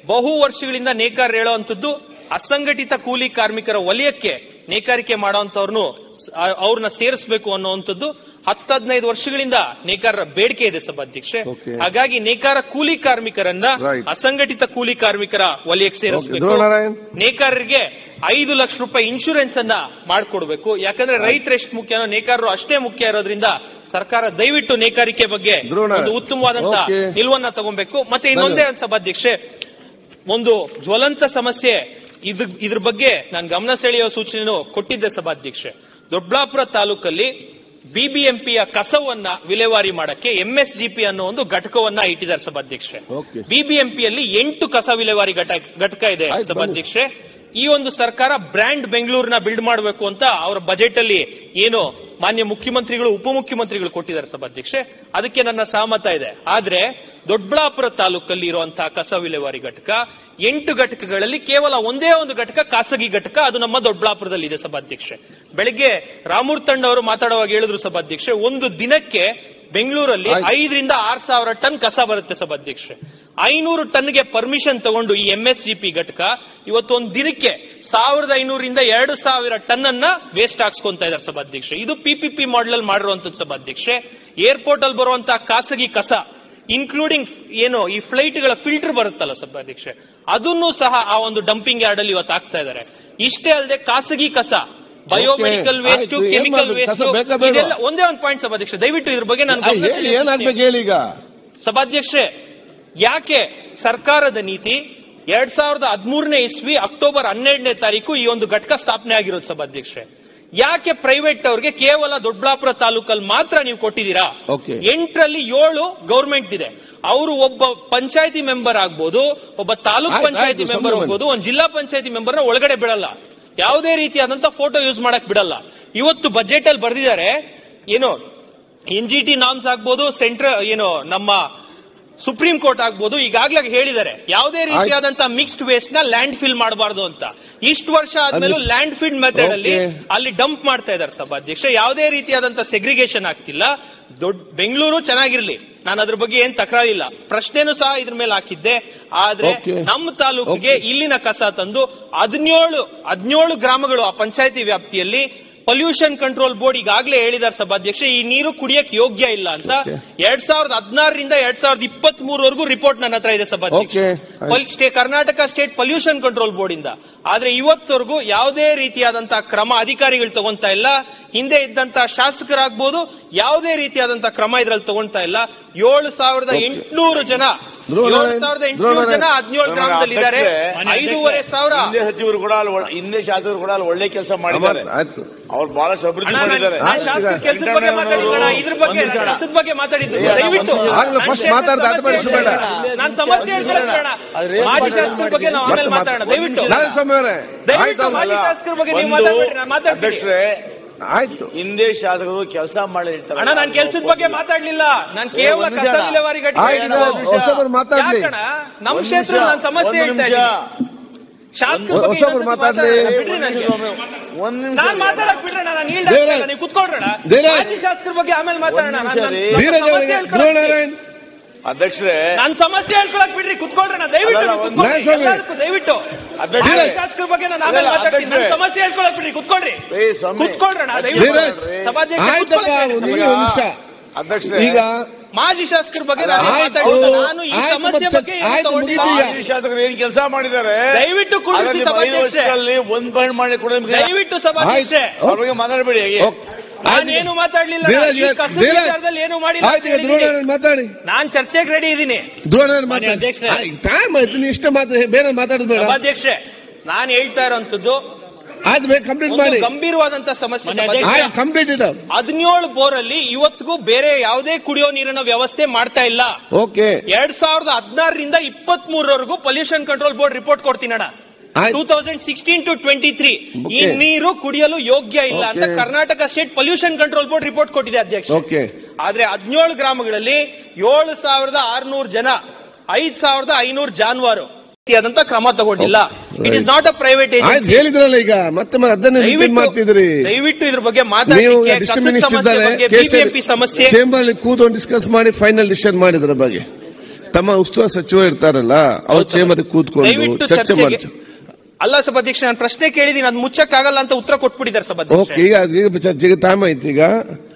ಬಹು ವರ್ಷಗಳಿಂದ ನೇಕಾರ ಹೇಳುವಂತದ್ದು ಅಸಂಘಟಿತ ಕೂಲಿ ಕಾರ್ಮಿಕರ ವಲಯಕ್ಕೆ ನೇಕಾರಿಕೆ ಮಾಡುವಂತವ್ರನ್ನು ಅವ್ರನ್ನ ಸೇರಿಸಬೇಕು ಅನ್ನುವಂಥದ್ದು ಹತ್ತು ಹದಿನೈದು ವರ್ಷಗಳಿಂದ ನೇಕಾರರ ಬೇಡಿಕೆ ಇದೆ ಸಭಾಧ್ಯಕ್ಷೆ Okay. ಹಾಗಾಗಿ ನೇಕಾರ ಕೂಲಿ ಕಾರ್ಮಿಕರನ್ನ Right. ಅಸಂಘಟಿತ ಕೂಲಿ ಕಾರ್ಮಿಕರ ವಲಯಕ್ಕೆ ಸೇರಿಸಬೇಕು ಧ್ರುವನಾರಾಯಣ್. ನೇಕಾರರಿಗೆ ಐದು ಲಕ್ಷ ರೂಪಾಯಿ ಇನ್ಶೂರೆನ್ಸ್ ಅನ್ನ ಮಾಡ್ಕೊಡ್ಬೇಕು ಯಾಕಂದ್ರೆ ರೈತರು ಎಷ್ಟು ಮುಖ್ಯನೋ ನೇಕಾರರು ಅಷ್ಟೇ ಮುಖ್ಯ ಇರೋದ್ರಿಂದ ಸರ್ಕಾರ ದಯವಿಟ್ಟು ನೇಕಾರಿಕೆ ಬಗ್ಗೆ ಧ್ರುವನಾರಾಯಣ್. ಒಂದು ಉತ್ತಮವಾದಂತ Okay. ನಿಲುವನ್ನ ತಗೊಬೇಕು ಮತ್ತೆ ಇನ್ನೊಂದೇ ಒಂದು ಸಭಾಧ್ಯಕ್ಷೆ ಒಂದು ಜ್ವಲಂತ ಸಮಸ್ಯೆ ಇದ್ರ ಇದ್ರ ಬಗ್ಗೆ ನಾನು ಗಮನ ಸೆಳೆಯುವ ಸೂಚನೆಯನ್ನು ಕೊಟ್ಟಿದ್ದೆ ಸಭಾಧ್ಯಕ್ಷೆ ದೊಡ್ಡಬಳ್ಳಾಪುರ ತಾಲೂಕಲ್ಲಿ ಬಿಬಿಎಂಪಿಯ ಕಸವನ್ನ ವಿಲೇವಾರಿ ಮಾಡಕ್ಕೆ ಎಂಎಸ್ಜಿಪಿ ಅನ್ನೋ ಒಂದು ಘಟಕವನ್ನ ಇಟ್ಟಿದ್ದಾರೆ ಸಭಾಧ್ಯಕ್ಷೆ Okay. ಬಿಬಿಎಂಪಿಯಲ್ಲಿ ಎಂಟು ಕಸ ವಿಲೇವಾರಿ ಘಟಕ ಘಟಕ ಇದೆ ಆಯ್ತು, ಸಭಾಧ್ಯಕ್ಷೆ ಈ ಒಂದು ಸರ್ಕಾರ ಬ್ರ್ಯಾಂಡ್ ಬೆಂಗಳೂರಿನ ಬಿಲ್ಡ್ ಮಾಡಬೇಕು ಅಂತ ಅವರ ಬಜೆಟ್ ಅಲ್ಲಿ ಏನು ಮಾನ್ಯ ಮುಖ್ಯಮಂತ್ರಿಗಳು ಉಪಮುಖ್ಯಮಂತ್ರಿಗಳು ಕೊಟ್ಟಿದ್ದಾರೆ ಸಭಾಧ್ಯಕ್ಷೆ ಅದಕ್ಕೆ ನನ್ನ ಸಹಮತ ಇದೆ ಆದ್ರೆ ದೊಡ್ಡಬಳ್ಳಾಪುರ ತಾಲೂಕಲ್ಲಿ ಇರುವಂತಹ ಕಸ ವಿಲೇವಾರಿ ಘಟಕ ಎಂಟು ಘಟಕಗಳಲ್ಲಿ ಕೇವಲ ಒಂದೇ ಒಂದು ಘಟಕ ಖಾಸಗಿ ಘಟಕ ಅದು ನಮ್ಮ ದೊಡ್ಡಬಳ್ಳಾಪುರದಲ್ಲಿ ಇದೆ ಸಭಾಧ್ಯಕ್ಷೆ ಬೆಳಿಗ್ಗೆ ರಾಮೂರ್ತಂಡ್ ಅವರು ಮಾತಾಡುವಾಗ ಹೇಳಿದ್ರು ಸಭಾಧ್ಯಕ್ಷೆ ಒಂದು ದಿನಕ್ಕೆ ಬೆಂಗಳೂರಲ್ಲಿ ಆಯ್ತು. ಐದರಿಂದ ಆರ್ ಸಾವಿರ ಟನ್ ಕಸ ಬರುತ್ತೆ ಸಭಾಧ್ಯಕ್ಷೆ ಐನೂರು ಟನ್ಗೆ ಪರ್ಮಿಷನ್ ತಗೊಂಡು ಈ ಎಂಎಸ್ಜಿಪಿ ಘಟಕ ಇವತ್ತು ಒಂದು ದಿನಕ್ಕೆ ಸಾವಿರದ ಐನೂರಿಂದ ಎರಡು ಸಾವಿರ ಟನ್ ಅನ್ನ ವೇಸ್ಟ್ ಹಾಕ್ಸ್ಕೊಂತ ಇದ್ದಾರೆ ಸಭಾಧ್ಯಕ್ಷೆ ಇದು ಪಿಪಿಪಿ ಮಾಡೆಲ್ ಅಲ್ಲಿ ಮಾಡಿರುವಂತದ್ದು ಸಭಾಧ್ಯಕ್ಷೆ ಏರ್ಪೋರ್ಟ್ ಅಲ್ಲಿ ಬರುವಂತಹ ಖಾಸಗಿ ಕಸ ಇನ್ಕ್ಲೂಡಿಂಗ್ ಏನು ಈ ಫ್ಲೈಟ್ ಗಳ ಫಿಲ್ಟರ್ ಬರುತ್ತಲ್ಲ ಸಭಾಧ್ಯಕ್ಷೆ ಅದನ್ನು ಸಹ ಆ ಒಂದು ಡಂಪಿಂಗ್ ಯಾರ್ಡ್ ಅಲ್ಲಿ ಇವತ್ತು ಹಾಕ್ತಾ ಇದ್ದಾರೆ ಇಷ್ಟೇ ಅಲ್ಲದೆ ಖಾಸಗಿ ಕಸ ಬಯೋಮೆಡಿಕಲ್ Okay. ವೇಸ್ಟ್ ಆಯ್ತು, ಏನ್ ಕೆಮಿಕಲ್ ಮಾಡ್ಬೇಕು? ವೇಸ್ಟ್ ಕಸ ಬೇಕಾ ಬೇಡ್ವಾ? ಇದೆಲ್ಲ ಒಂದೇ ಒಂದು ಪಾಯಿಂಟ್ ಸಭಾಧ್ಯಕ್ಷ ದಯವಿಟ್ಟು ಇದ್ರ ಬಗ್ಗೆ ನಾನು ಆ, ಗಮನ ಹೇಳಿ ಸೆಳೆಯುವ ಏನಾಗ್ಬೇಕು ಹೇಳಿ ಈಗ ಸಭಾಧ್ಯಕ್ಷೆ ಯಾಕೆ ಸರ್ಕಾರದ ನೀತಿ ಎರಡ್ ಸಾವಿರದ ಹದಿಮೂರನೇ ಇಸ್ವಿ ಅಕ್ಟೋಬರ್ ಹನ್ನೆರಡನೇ ತಾರೀಕು ಈ ಒಂದು ಘಟಕ ಸ್ಥಾಪನೆ ಆಗಿರೋದು ಸಭಾಧ್ಯಕ್ಷೆ ಯಾಕೆ ಪ್ರೈವೇಟ್ ಅವ್ರಿಗೆ ಕೇವಲ ದೊಡ್ಡಬಳ್ಳಾಪುರ ತಾಲೂಕಲ್ಲಿ ಮಾತ್ರ ನೀವು ಕೊಟ್ಟಿದ್ದೀರಾ Okay. ಎಂಟರಲ್ಲಿ ಏಳು ಗೌರ್ಮೆಂಟ್ ಇದೆ ಅವರು ಒಬ್ಬ ಪಂಚಾಯತಿ ಮೆಂಬರ್ ಆಗ್ಬೋದು ಒಬ್ಬ ತಾಲೂಕ್ ಆಯ್ತು, ಪಂಚಾಯತಿ ಆಯ್ತು, ಮೆಂಬರ್ ಸಂಭ್ರಮ. ಆಗ್ಬೋದು ಒಂದ್ ಜಿಲ್ಲಾ ಪಂಚಾಯತಿ ಮೆಂಬರ್ನ ಒಳಗಡೆ ಬಿಡಲ್ಲ ಯಾವುದೇ ರೀತಿಯಾದಂತ ಫೋಟೋ ಯೂಸ್ ಮಾಡಕ್ ಬಿಡಲ್ಲ ಇವತ್ತು ಬಜೆಟ್ ಅಲ್ಲಿ ಬರ್ದಿದ್ದಾರೆ ಏನು ಎನ್ ಜಿ ಟಿ ನಾಮ್ಸ್ ಆಗ್ಬೋದು ಸೆಂಟ್ರಲ್ ಏನು ನಮ್ಮ ಸುಪ್ರೀಂ ಕೋರ್ಟ್ ಆಗ್ಬೋದು ಈಗಾಗ್ಲೇ ಹೇಳಿದ್ದಾರೆ ಯಾವುದೇ ರೀತಿಯಾದಂತ ಮಿಕ್ಸ್ಡ್ ವೇಸ್ಟ್ ನ ಲ್ಯಾಂಡ್ ಫಿಲ್ ಮಾಡಬಾರ್ದು ಅಂತ ಇಷ್ಟು ವರ್ಷ ಆದ್ಮೇಲೂ ಅಲ್ಲಿ- ಲ್ಯಾಂಡ್ ಫಿಲ್ ಮೆಥಡ್ ಅಲ್ಲಿ Okay. ಅಲ್ಲಿ ಡಂಪ್ ಮಾಡ್ತಾ ಇದ್ದಾರೆ ಸಭಾಧ್ಯಕ್ಷ ಯಾವುದೇ ರೀತಿಯಾದಂತ ಸೆಗ್ರಿಗೇಷನ್ ಆಗ್ತಿಲ್ಲ ದೊಡ್ಡ ಬೆಂಗಳೂರು ಚೆನ್ನಾಗಿರ್ಲಿ ನಾನು ಅದ್ರ ಬಗ್ಗೆ ಏನ್ ತಕರಾರಿಲ್ಲ ಪ್ರಶ್ನೆನೂ ಸಹ ಇದ್ರ ಮೇಲೆ ಹಾಕಿದ್ದೆ ಆದ್ರೆ Okay. ನಮ್ಮ ತಾಲೂಕಿಗೆ ಇಲ್ಲಿನ ಕಸ ತಂದು ಹದಿನೇಳು ಹದಿನೇಳು ಗ್ರಾಮಗಳು ಆ ಪಂಚಾಯತಿ ವ್ಯಾಪ್ತಿಯಲ್ಲಿ ಪೊಲ್ಯೂಷನ್ ಕಂಟ್ರೋಲ್ ಬೋರ್ಡ್ ಈಗಾಗಲೇ ಹೇಳಿದಾರೆ ಸಭಾಧ್ಯಕ್ಷ ಈ ನೀರು ಕುಡಿಯಕ್ ಯೋಗ್ಯ ಇಲ್ಲ ಅಂತ Okay. ಎರಡ್ ಸಾವಿರದ ಹದಿನಾರರಿಂದ ಎರಡ್ ಸಾವಿರದ ಇಪ್ಪತ್ತ್ ಮೂರವರೆಗೂ ರಿಪೋರ್ಟ್ ನನ್ನ ಹತ್ರ ಇದೆ ಸಭಾಧ್ಯಕ್ಷ Okay. ಪಲ್- stay Karnataka state pollution control board ಇಂದ ಆದ್ರೆ ಇವತ್ತವರೆಗೂ ಯಾವುದೇ ರೀತಿಯಾದಂತಹ ಕ್ರಮ ಅಧಿಕಾರಿಗಳು ತಗೊಂತಾ ಇಲ್ಲ ಹಿಂದೆ ಇದ್ದಂತ ಶಾಸಕರಾಗ್ಬೋದು ಯಾವುದೇ ರೀತಿಯಾದಂತಹ ಕ್ರಮ ಇದ್ರಲ್ಲಿ ತಗೊಂತಾ ಇಲ್ಲ ಏಳು ಸಾವಿರದ ಎಂಟುನೂರು ಜನ ಧ್ರುವನಾರಾಯಣ್, ಏಳು ಸಾವಿರದ ಎಂಟುನೂರು ಜನ ಧ್ರುವನಾರಾಯಣ್. ಹದಿನೇಳು ಗ್ರಾಮದಲ್ಲಿ ಇದ್ದಾರೆ ಐದೂವರೆ ಸಾವಿರ ಹಿಂದೆ ಸಚಿವರು ಕೂಡ ಅಲ್ಲಿ ಒಳ್ಳೆ- ಹಿಂದೆ ಶಾಸಕರು ಕೂಡ ಅಲ್ಲಿ ಒಳ್ಳೆ ಕೆಲಸ ಮಾಡಿದ್ದಾರೆ ಅಮರ್, ಆಯ್ತು ಅವ್ರು ಬಹಳಷ್ಟು ಅಭಿವೃದ್ಧಿ ಅಣ್ಣ, ನಾನ್- ಮಾಡಿದ್ದಾರೆ ನಾನ್ ಶಾಸಕರ ಕೆಲ್ಸದ ಬಗ್ಗೆ ಮಾತಾಡಿದ್ನಲ್ಲ ಇದ್ರ ಬಗ್ಗೆ ಒಂದು ನಿಮಿಷ. ಕೆಲಸದ ಬಗ್ಗೆ ಮಾತಾಡಿದ್ದು ಏ, ಅಣ್ಣ, ದಯವಿಟ್ಟು ಒಂದು ನಿಮಿಷ. ಆಗ್ಲೇ first ಮಾತಾಡ್ದ, ಅಡ್ಡ ಮಾಡಿಸ್ಬೇಡ. ನಾನು ಸಮಸ್ಯೆ ಹೇಳ್ಕೊಳ್ಳೋಣ ಮಾಜಿ ಶಾಸಕರ ಬಗ್ಗೆ ನಾವು ಆಮೇಲೆ ಮತ್ತೆ ಮಾತಾಡೋಣ ದಯವಿಟ್ಟು ನಾರಾಯಣ ಸ್ವಾಮಿ ಅವರೇ ದಯವಿಟ್ಟು ಆಯ್ತು ಮಾಜಿ ಅಲ್ಲ, ಶಾಸಕರ ಬಗ್ಗೆ ನೀವು ಒಂದು ಮಾತಾಡ್ಬೇಡಿ ನಾನು ಮಾತಾಡ್ತೀನಿ ಅಧ್ಯಕ್ಷರೇ ಆಯ್ತು ಹಿಂದೆ ಶಾಸಕರು ಕೆಲಸ ಮಾಡಿ ಇರ್ತಾರೆ ಅಣ್ಣ ನಾನು ಕೆಲ್ಸದ ಬಗ್ಗೆ ಮಾತಾಡ್ಲಿಲ್ಲ ನಾನು ಕೇವಲ ಒಂದು ಕಸ ನಿಮಿಷ. ವಿಲೇವಾರಿ ಘಟಕ ಆಯ್ತು, ಹೇಳಿದ್ದು. ಒಂದು ನಿಮಿಷ. ಹೊಸಬರು ಮಾತಾಡ್ಲಿ. ಯಾಕಣ್ಣ ನಮ್ಮ ಒಂದು ಕ್ಷೇತ್ರ ನಿಮಿಷ, ನಾನು ಸಮಸ್ಯೆ ಒಂದು ಹೇಳ್ತಾ ನಿಮಿಷ. ಇದ್ದೀನಿ ಶಾಸಕರ ಬಗ್ಗೆ ಹೊಸಬರು ಇನ್ನೊಂದ್ಸತಿ ಮಾತಾಡ್ಲಿ. ಮಾತಾಡೋಣ, ಬಿಡ್ರಿ ನನಗೆ. ಒಂದ್ ನಿಮಿಷ ನಾನ್ ಮಾತಾಡಕ್ ಬಿಡ್ರಣ ನಾನು ಹೇಳ್ತಾ ದೇವರಾಜ್. ಇರ್ತೀನಿ, ನೀವು ಕುತ್ಕೊಳ್ರಣ ದೇವರಾಜ್. ಮಾಜಿ ಶಾಸಕರ ಬಗ್ಗೆ ಆಮೇಲೆ ಮಾತಾಡೋಣ ಒಂದ್ ನಾನು- ನಿಮಿಷ ರೀ. ನನ್ನ ಧೀರಜ್ ಸಮಸ್ಯೆ ಅವರಿಗೆ ಹೇಳ್ಕೊಳಕ್ ಬಿಡಿ. ಧ್ರುವನಾರಾಯಣ್ ಅಧ್ಯಕ್ಷರೇ ನಾನ್ ಸಮಸ್ಯೆ ಹೇಳ್ಕೊಳಕ್ ಬಿಡ್ರಿ ಕುತ್ಕೊಳ್ರಣ ದಯವಿಟ್ಟು ಅಲ್ಲ, ನೀವು ಒಂದು ಕುತ್ಕೊಳ್ಳಿ. ನಿಮಿಷ ಸ್ವಾಮಿ. ಎಲ್ಲದಕ್ಕೂ ದಯವಿಟ್ಟು ಅಧ್ಯಕ್ಷರೇ. ಮಾಜಿ ಶಾಸಕರ ಬಗ್ಗೆ ನಾನು ಆಮೇಲೆ ಅಲ್ಲ, ಮಾತಾಡ್ತೀನಿ ನನ್ನ ಅಧ್ಯಕ್ಷರೇ. ಸಮಸ್ಯೆ ಹೇಳ್ಕೊಳಕ್ ಬಿಡ್ರಿ ಕುತ್ಕೊಳ್ರಿ ಏ, ಸ್ವಾಮಿ. ಕುತ್ಕೊಳ್ರಣ ದಯವಿಟ್ಟು ಧೀರಜ್. ಸಭಾಧ್ಯಕ್ಷ ಆಯ್ತಪ್ಪ ಕುತ್ಕೊಳ್ಳಿ. ಒಂದು ಈಗ ನಿಮಿಷ ಅಧ್ಯಕ್ಷರೇ ಈಗ ಮಾಜಿ ಶಾಸಕರ ಬಗ್ಗೆ ನಾನು ಆಯ್ತು. ಮಾತಾಡಿದ್ದು ನಾನು ಈ ಆಯ್ತು, ಸಮಸ್ಯೆ ಮತ್ತೆ ಬಗ್ಗೆ ಏನು ಆಯ್ತು, ತಗೊಂಡಿಲ್ಲ. ಮುಗೀತು ಈಗ. ಮಾಜಿ ಶಾಸಕರು ಏನ್ ಕೆಲಸ ಮಾಡಿದ್ದಾರೆ ದಯವಿಟ್ಟು ಕೂಡಿಸಿ ಅದನ್ನ ನಿಮ್ಮ ಐದು ಸಭಾಧ್ಯಕ್ಷೆ. ವರ್ಷಗಳಲ್ಲಿ ಒಂದ್ ಪಾಯಿಂಟ್ ಮಾಡಿ ಕೊಡೋದು ನಿಮ್ಗೆ ದಯವಿಟ್ಟು ಸಭಾಧ್ಯಕ್ಷೆ ಆಯ್ತು. ಅವ್ರ ಬಗ್ಗೆ ಮಾತಾಡಬೇಡಿ ಹೇಗೆ ನಾನೇನು ಮಾತಾಡ್ಲಿಲ್ಲ ಧೀರಜ್ ಈ ಕಸದ ಧೀರಜ್ ವಿಚಾರದಲ್ಲಿ ಏನು ಮಾಡಿಲ್ಲ ಅಂತ ಆಯ್ತು ಈಗ ಹೇಳಿದ್ದೀನಿ. ಧ್ರುವನಾರಾಯಣ್ ಮಾತಾಡಿ ನಾನ್ ಚರ್ಚೆಗೆ ರೆಡಿ ಇದ್ದೀನಿ ಧ್ರುವನಾರಾಯಣ್ ಮಾನ್ಯ ಮಾತಾಡಿ ಅಧ್ಯಕ್ಷರೇ. ಟೈಮ್ ಆಯ್ತು ನೀ ಇಷ್ಟ ಮಾತ್ರ ಬೇರೆ ಮಾತಾಡೋದು ಬೇಡ ಸಭಾಧ್ಯಕ್ಷೆ ನಾನು ಹೇಳ್ತಾ ಇರೋಂಥದ್ದು ಆಯ್ತು ಬೇಗ ಕಂಪ್ಲೀಟ್ ಒಂದು ಮಾಡಿ ಗಂಭೀರವಾದಂತ ಸಮಸ್ಯೆ ಸಭಾಧ್ಯಕ್ಷೆ. ಆಯ್ತು ಕಂಪ್ಲೀಟ್ ಇಡ ಹದಿನೇಳು ಬೋರ್ ಅಲ್ಲಿ ಇವತ್ತಿಗೂ ಬೇರೆ ಯಾವುದೇ ಕುಡಿಯೋ ನೀರಿನ ವ್ಯವಸ್ಥೆ ಮಾಡ್ತಾ ಇಲ್ಲ ಓಕೆ ಎರಡ್ ಸಾವಿರದ ಹದಿನಾರರಿಂದ ಇಪ್ಪತ್ತ್ ಮೂರವರೆಗೂ ಪೊಲ್ಯೂಷನ್ ಕಂಟ್ರೋಲ್ ಬೋರ್ಡ್ ರಿಪೋರ್ಟ್ ಕೊಡ್ತೀನಿ ಅಣ್ಣ ಆಯ್ತು. Two thousand sixteen to twenty three ಈ Okay. ನೀರು ಕುಡಿಯಲು ಯೋಗ್ಯ ಇಲ್ಲ ಅಂತ Okay. Karnataka state pollution control board report ಕೊಟ್ಟಿದೆ ಅಧ್ಯಕ್ಷ ಓಕೆ ಆದ್ರೆ ಹದಿನೇಳು ಗ್ರಾಮಗಳಲ್ಲಿ ಏಳು ಸಾವಿರದ ಆರ್ನೂರು ಜನ ಐದ್ ಸಾವಿರದ ಐನೂರು ಜಾನುವಾರು ಆದಂತ ಕ್ರಮ ತಗೊಂಡಿಲ್ಲ it is not a private ಆಯ್ತು ಏಜೆನ್ಸಿ ಹೇಳಿದ್ರಲ್ಲ ಈಗ ಮತ್ತೆ ಮತ್ತೆ ಅದನ್ನೇ ರಿಪೀಟ್ ಮಾಡ್ತಿದ್ರಿ ದಯವಿಟ್ಟು ಇದ್ರ ಬಗ್ಗೆ ನೀವು ಮಾತಾಡಲಿಕ್ಕೆ ಡಿಸ್ಟ್ರಿಕ್ಟ್ ಕಸದ ಮಿನಿಸ್ಟರ್ ಸಮಸ್ಯೆ ಇದ್ದಾರೆ ಬಗ್ಗೆ ಬಿಬಿಎಂಪಿ ಸಮಸ್ಯೆ ಚೇಂಬರ್ ಅಲ್ಲಿ ಕೂತ್ಕೊಂಡು ಡಿಸ್ಕಸ್ ಮಾಡಿ ಫೈನಲ್ ಡಿಸಿಷನ್ ಮಾಡಿದ್ರ ಬಗ್ಗೆ ತಮ್ಮ ಉಸ್ತುವಾರಿ ಸಚಿವ ಇರ್ತಾರಲ್ಲ ಅವ್ರ ಚೇಂಬರ್ ಕೂತ್ಕೊಂಡು ದಯವಿಟ್ಟು ಚರ್ಚೆ ಮಾಡಿ ಚರ್ಚೆಗೆ ಅಲ್ಲ ಸಭಾಧ್ಯಕ್ಷ ನಾನು ಪ್ರಶ್ನೆ ಕೇಳಿದೀನಿ ಅದು ಮುಚ್ಚಕ್ಕಾಗಲ್ಲ ಅಂತ ಉತ್ತರ ಕೊಟ್ಬಿಟ್ಟಿದ್ದಾರೆ ಓಕೆ ಸಭಾಧ್ಯಕ್ಷ ಈಗ ಈಗ ಚರ್ಚೆಗೆ ಟೈಮ್ ಆಯ್ತು ಈಗ